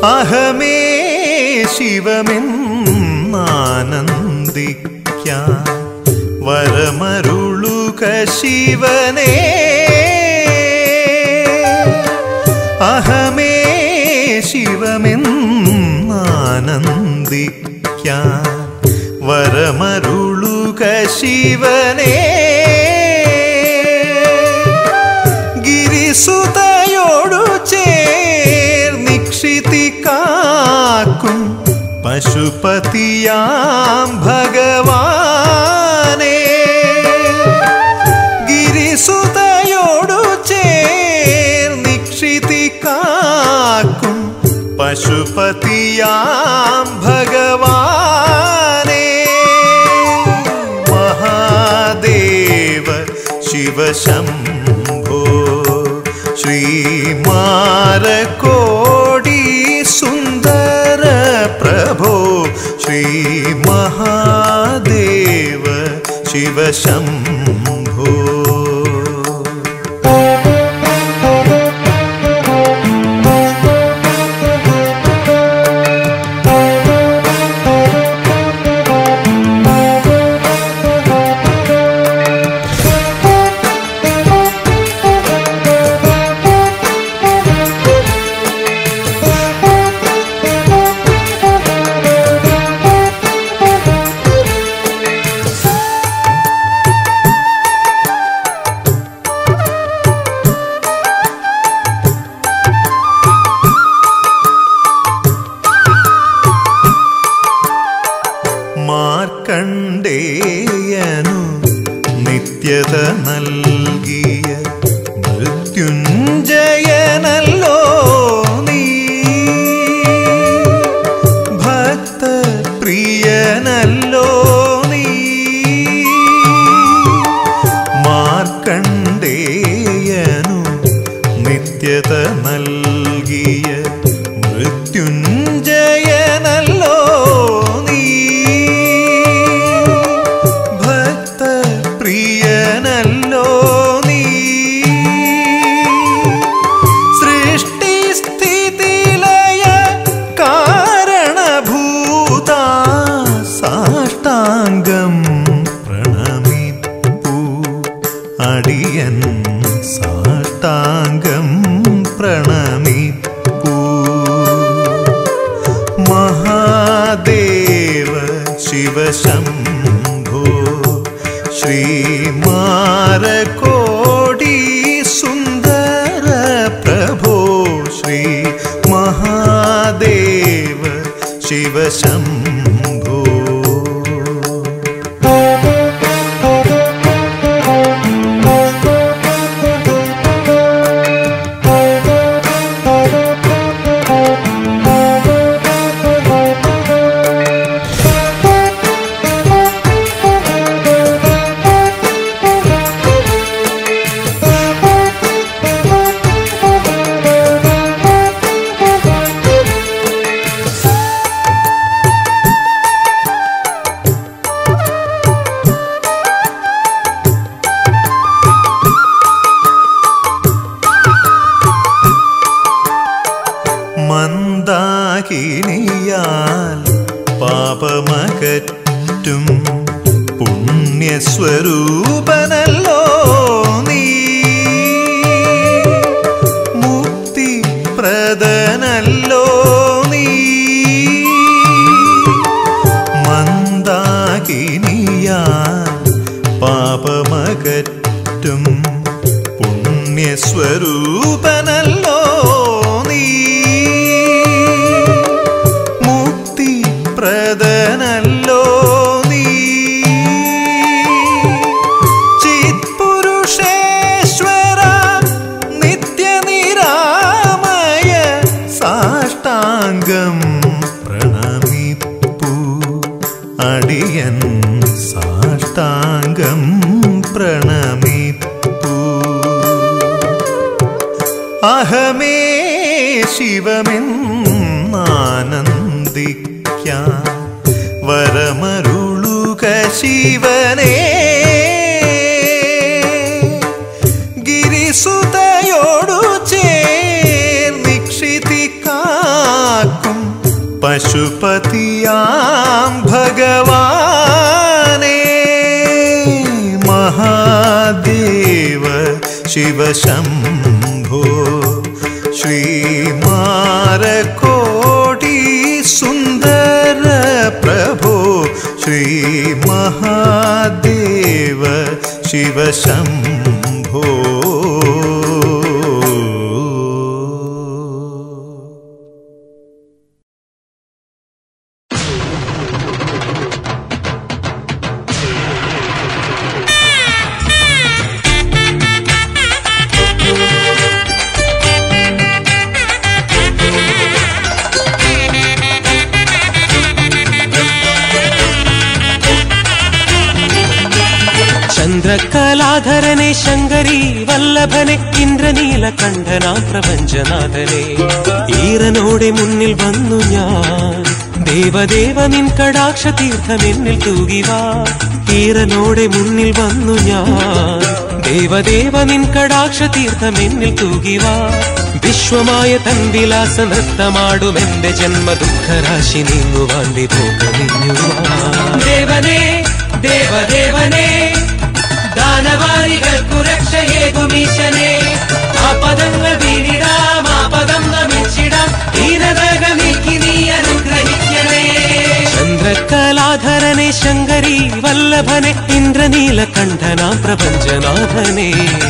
അഹമേ ശിവമെന്നാനന്ദിക്കാൻ വരമരുളുക ശിവനേ അഹമേ ശിവമെന്നാനന്ദിക്കാൻ വരമരുളുക ശിവനേ ഗിരിസുതയോടു ചേർനിക്ഷിതി കാക്കും പശുപതിയാം ഭഗവാനേ ഗിരിസുതയോടു ചേർനിക്ഷിതി കാക്കും പശുപതിയാം ഭഗവാനേ മഹാദേവ ശിവശംഭോ ശ്രീമാരകോടി സുന്ദര പ്രഭോ ശ്രീ മഹാദേവ ശിവശംഭോ മാർക്കണ്ഡേയനു നിത്യത നൽകിയ മൃത്യുഞ്ജയനല്ലോ നീ ഭക്തപ്രിയനല്ലോ നീ മാർക്കണ്ഡേയനു നിത്യത നൽകിയ മൃത്യുഞ്ജയനല്ലോ നീ ഭക്തപ്രിയനല്ലോ നീ സൃഷ്ടിസ്ഥിതിലയ കാരണഭൂത സാഷ്ടാംഗം പ്രണമിപ്പൂ അടിയൻ സാഷ്ടാംഗം പ്രണമിപ്പൂ മഹാദേവ ശിവശംഭോ ശ്രീമാരകോടി സുന്ദര പ്രഭോ ശ്രീ മഹാദേവ ശിവശംഭോ മന്ദാകിനിയാൽ പാപമകറ്റും പുണ്യസ്വരൂപനല്ലോ നീ മുക്തി പ്രദനല്ലോ നീ മന്ദാകിനിയാൽ പാപമകറ്റും പുണ്യസ്വരൂപനല്ലോ നീ മുക്തി പ്രദനല്ലോ നീ ചിത്പുരുഷേശ്വര നിത്യനിരാമയ സാഷ്ടാംഗം പ്രണമിപ്പൂ അടിയൻ സാഷ്ടാംഗം പ്രണമിപ്പൂ അഹമേ ശിവമെന്നാനന്ദിക്കാൻ വരമരുളുക ശിവനേ ഗിരിസുതയോടു ചേർനിക്ഷിതി കാ കാക്കും പശുപതിയാം ഭഗവാനേ മഹാദേവ ശിവശംഭോ ശ്രീമാരകോടി സുന്ദര പ്രഭോ ശ്രീ മഹാദേവ ശിവശംഭോ ചന്ദ്രകലാധരനെ ശങ്കരി വല്ലഭനെ ഇന്ദ്രനീലകണ്ഠനാ പ്രപഞ്ചനാഥനെ ഈറനോടെ മുന്നിൽ വന്നു ഞാൻ ദേവദേവ നിൻ കടാക്ഷ തീർത്ഥം എന്നിൽ തൂകിവാ ഈറനോടെ മുന്നിൽ വന്നു ഞാൻ ദേവദേവ നിൻ കടാക്ഷ തീർത്ഥം എന്നിൽ തൂകിവാ വിശ്വമായ തൻ വിലാസ നൃത്തമാടും എന്റെ ജന്മ ദുഃഖരാശി നീങ്ങുവാൻ വിഭോഗമിഞ്ഞുവാ ദേവനേ ദേവദേവനേ ദാനവാരികൾക്കു രക്ഷയേകുമീശനെ ആ പദങ്ങൾ വീണിടാം ആ പദം നമിച്ചിടാം ദീനതക നീക്കി നീ അനുഗ്രഹിക്കണേ ചന്ദ്രകലാധരനെ ശങ്കരി വല്ലഭനെ ഇന്ദ്രനീലകണ്ഠനാ പ്രപഞ്ചനാഥനെ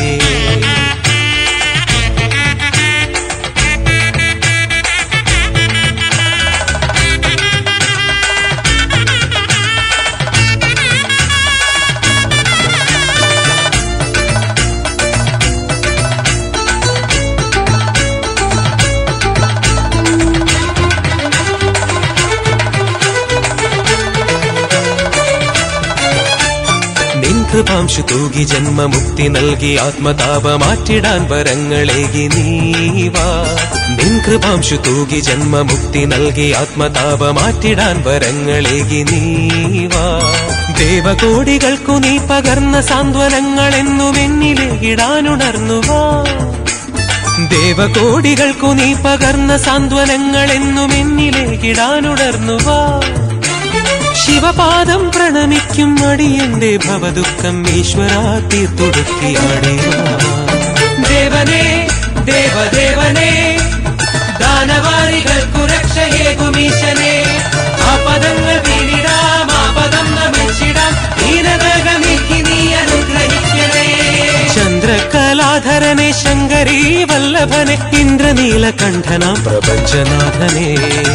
നിൻ കൃപാംശു തൂകി ജന്മമുക്തി നൽകി ആത്മതാപ മാറ്റിടാൻ വരങ്ങളേകി നീവാ നിൻ കൃപാംശു തൂകി ജന്മമുക്തി നൽകി ആത്മതാപ മാറ്റിടാൻ വരങ്ങളേകി നീവാ ദേവകോടികൾക്കു നീ പകർന്ന സാന്ത്വനങ്ങൾ എന്നും എന്നിലേകിടാനുണർന്നുവാ ദേവകോടികൾക്കു നീ പകർന്ന സാന്ത്വനങ്ങൾ എന്നും എന്നിലേകിടാനുണർന്നുവാ ശിവപാദം പ്രണമിക്കും അടിയന്റെ ഭവദുഃഖം ഈശ്വര തീർത്തൊടുക്കിയാടിവാ ദേവനേ ദേവദേവനേ ദാനവാരികൾക്കു രക്ഷയേകുമീശനെ ആ പദങ്ങൾ വീണിടാം ആ പദം നമിച്ചിടാം ദീനതക നീക്കി നീ അനുഗ്രഹിക്കണേ ചന്ദ്രകലാധരനെ ശങ്കരീ വല്ലഭനെ ഇന്ദ്രനീലകണ്ഠന പ്രപഞ്ചനാഥനേ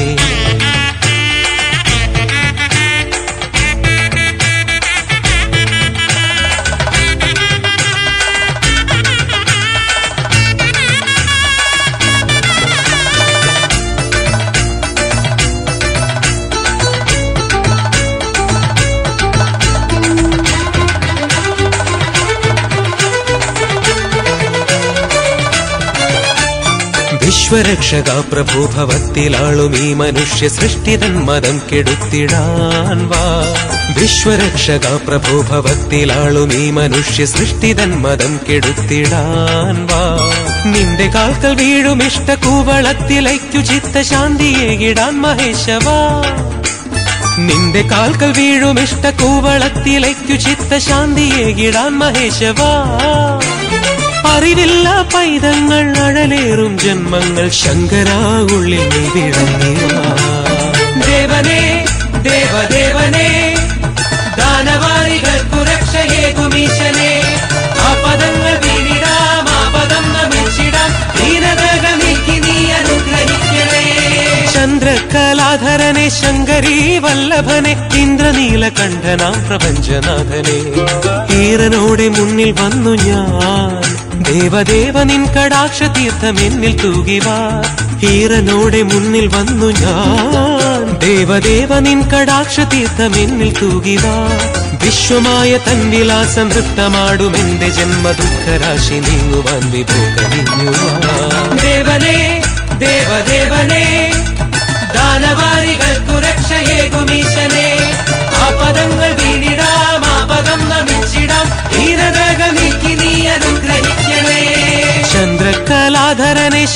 വിശ്വരക്ഷക പ്രഭു ഭവത്തിലാളും ഈ മനുഷ്യ സൃഷ്ടിതൻ മതം കെടുത്തിടാൻ വാ വിശ്വരക്ഷക പ്രഭു ഭവത്തിലാളും ഈ മനുഷ്യ സൃഷ്ടിതൻ മതം കെടുത്തിടാൻ വാ നിന്റെ കാൽക്കൽ വീഴും ഇഷ്ട കൂവളത്തിലയ്ക്കു ചിത്തശാന്തിയേകിടാൻ മഹേശവാ നിന്റെ കാൽക്കൽ വീഴും ഇഷ്ട കൂവളത്തിലേക്കു ചിത്തശാന്തിയേകിടാൻ മഹേശവാ അറിവില്ല പൈതങ്ങൾ അഴലേറും ജന്മങ്ങൾ ശങ്കരാ ഉള്ളിൽ നീ വിളങ്ങിവാ ദേവനേ ദേവദേവനേ ദാനവാരികൾക്കു രക്ഷയേകുമീശനെ ആ പദങ്ങൾ വീണിടാം ആ പദം നമിച്ചിടാം ദീനതക നീക്കി നീ അനുഗ്രഹിക്കണേ ചന്ദ്രകലാധരനെ ശങ്കരീ വല്ലഭനെ ഇന്ദ്രനീലകണ്ഠനാം പ്രപഞ്ചനാഥനെ ഈറനോടെ മുന്നിൽ വന്നു ഞാൻ ദേവദേവ നിൻ കടാക്ഷ തീർത്ഥം എന്നിൽ തൂകിവാ ഈറനോടെ മുന്നിൽ വന്നു ഞാൻ ദേവദേവ നിൻ കടാക്ഷ തീർത്ഥം എന്നിൽ തൂകിവാ വിശ്വമായ തൻ വിലാസം നൃത്തമാടും എന്റെ ജന്മ ദുഃഖരാശി നീങ്ങുവാൻ വിഭോഗമിഞ്ഞുവാ ദേവനേ ദേവദേവനേ ദാനവാരികൾക്കു രക്ഷയേകുമീശനെ ആ പദങ്ങൾ വീണിടാം ആ പദം നമിച്ചിടാം ധീരതക നീക്കി നീ അനുഗ്രഹിക്കണേ ചന്ദ്രകലാധരനെ ശങ്കരി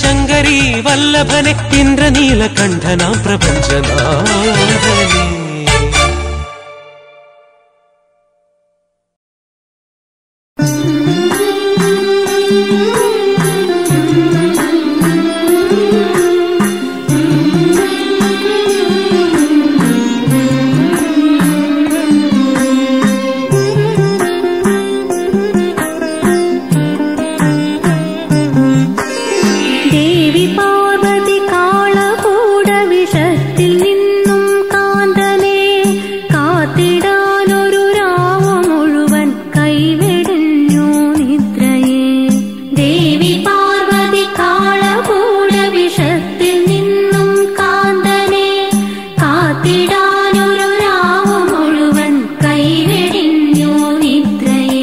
ശങ്കരീ വല്ലഭനെ ഇന്ദ്രനീലകണ്ഠനാം പ്രപഞ്ചനാഥനെ ദേവി പാർവതി കാളകൂട വിഷത്തിൽ നിന്നും കാന്തനെ കാത്തിടാനൊരു രാവു മുഴുവൻ കൈവെടിഞ്ഞു നിദ്രയെ ദേവി പാർവതി കാളകൂട വിഷത്തിൽ നിന്നും കാന്തനെ കാത്തിടാനൊരു രാവു മുഴുവൻ കൈവെടിഞ്ഞു നിദ്രയെ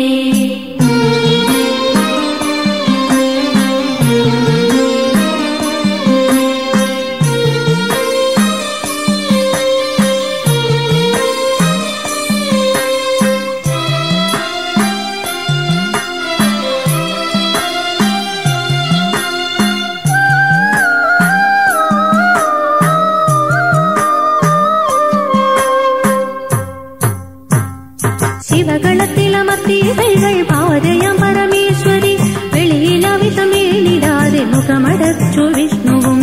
ശിവകളത്തിലമർത്തിയ കൈകൾ ഭാര്യയാം പരമേശ്വരി വെളിയിലവിതമേലിടാതെ മുഖമടച്ചു വിഷ്ണുവും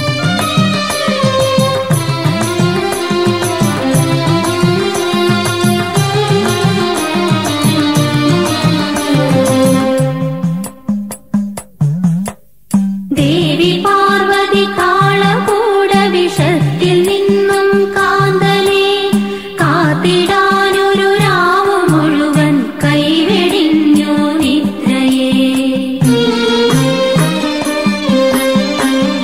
ദേവി പാർവതി കാളകൂട വിഷത്തിൽ നിന്നും കാന്തനെ കാത്തിടാനൊരു രാവു മുഴുവൻ കൈവെടിഞ്ഞു നിദ്രയെ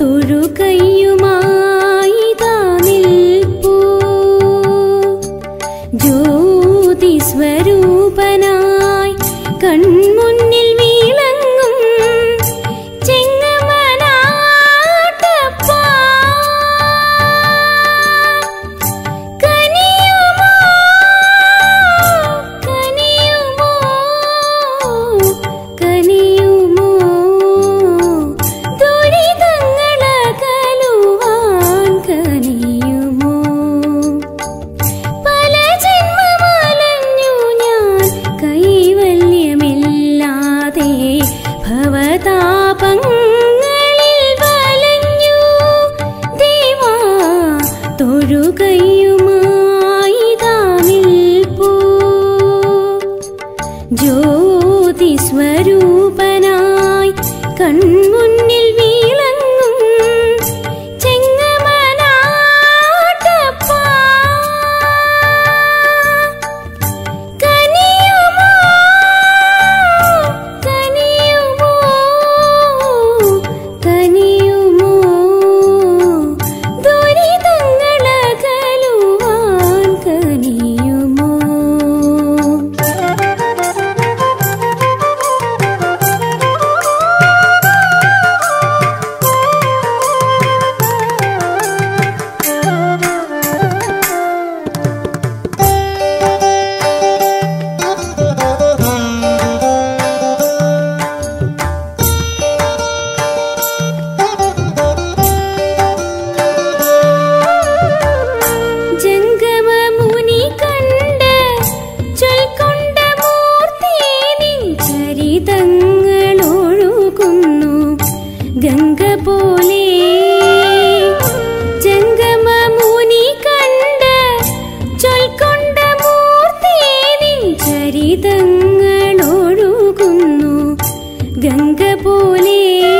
തൊഴുകയ്യുമായി താ നിൽപ്പൂ ജ്യോതി സ്വരൂപനായി കൺമുന്നിൽ വീളങ്ങും ചെങ്ങമനാട്ടപ്പാ കനിയുമോ കനിയുമോ കനിയുമോ ദുരിതങ്ങളകലുവാൻ കനിയുമോ പല ജന്മമലഞ്ഞു ഞാൻ കൈവല്യമില്ലാതെ ഭവതാപങ്ങളിൽ വലഞ്ഞു ദേവാ തൊഴുകയുമായി താ നിൽപ്പൂ ജ്യോതി സ്വരൂപനായി കൺമുന്നിൽ വീളങ്ങും ചെങ്ങമനാട്ടപ്പാ കനിയുമോ കനിയുമോ കനിയുമോ ദുരിതങ്ങളകലുവാൻ കനിയുമോ ജംഗമമുനി കണ്ട് ചൊൽക്കൊണ്ട മൂർത്തി നിൻ ചരിതങ്ങളൊഴുകുന്നു ഗംഗ പോലെ ജംഗമമുനി കണ്ട് ചൊൽക്കൊണ്ട മൂർത്തി നിൻ ചരിതങ്ങളൊഴുകുന്നു ഗംഗ പോലെ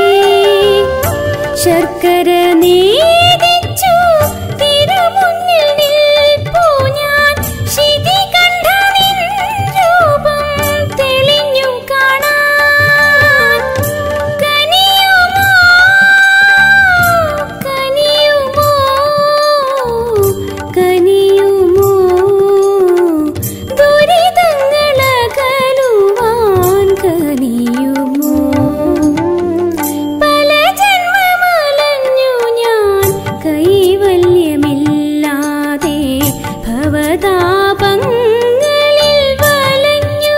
ശർക്കര നേദിച്ചു തിരുമുന്നിൽ നിൽപ്പൂ ഞാൻ ശിതികണ്ഠ നിൻ രൂപം തെളിഞ്ഞു കാണാൻ കനിയുമോ കനിയുമോ കനിയുമോ ദുരിതങ്ങളകലുവാൻ കനിയുമോ പല ജന്മമലഞ്ഞു ഞാൻ കൈവല്യമില്ലാതെ ഭവതാപങ്ങളിൽ വലഞ്ഞു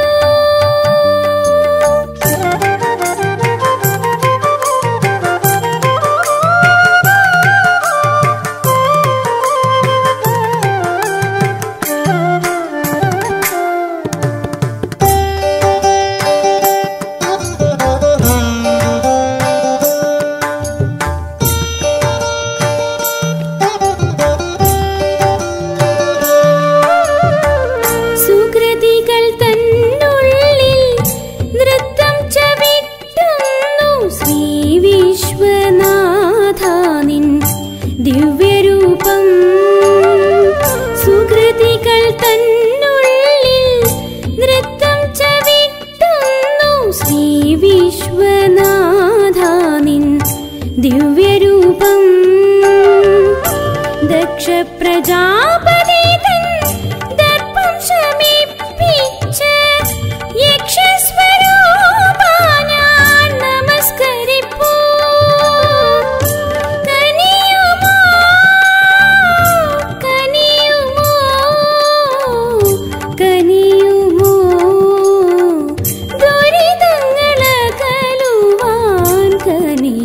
സുകൃതികൾ തന്നുള്ളിൽ നൃത്തം ചവിട്ടുന്നു ശ്രീ വിശ്വനാഥ നിൻ ദിവ്യരൂപം സുകൃതികൾ തന്നുള്ളിൽ നൃത്തം ചവിട്ടുന്നു ശ്രീ വിശ്വനാഥ നിൻ ദിവ്യരൂപം ദക്ഷ പ്രജാപതി തൻ ദർപ്പം ശമിപ്പിച്ച് യക്ഷസ്വരൂപ ഞാൻ നമസ്കരിപ്പൂ കനിയുമോ കനിയുമോ കനിയുമോ ദുരിതങ്ങളകലുവാൻ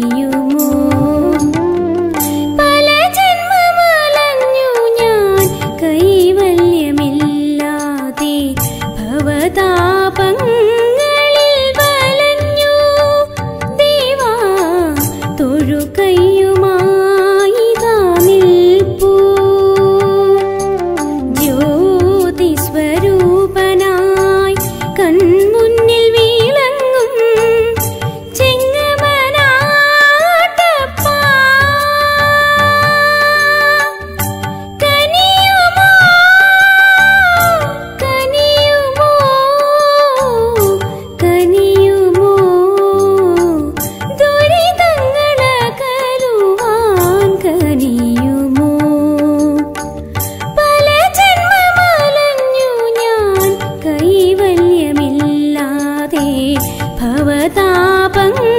കനിയുമോ പല ജന്മമലഞ്ഞു ഞാൻ പ്രതാപങ്ങൾ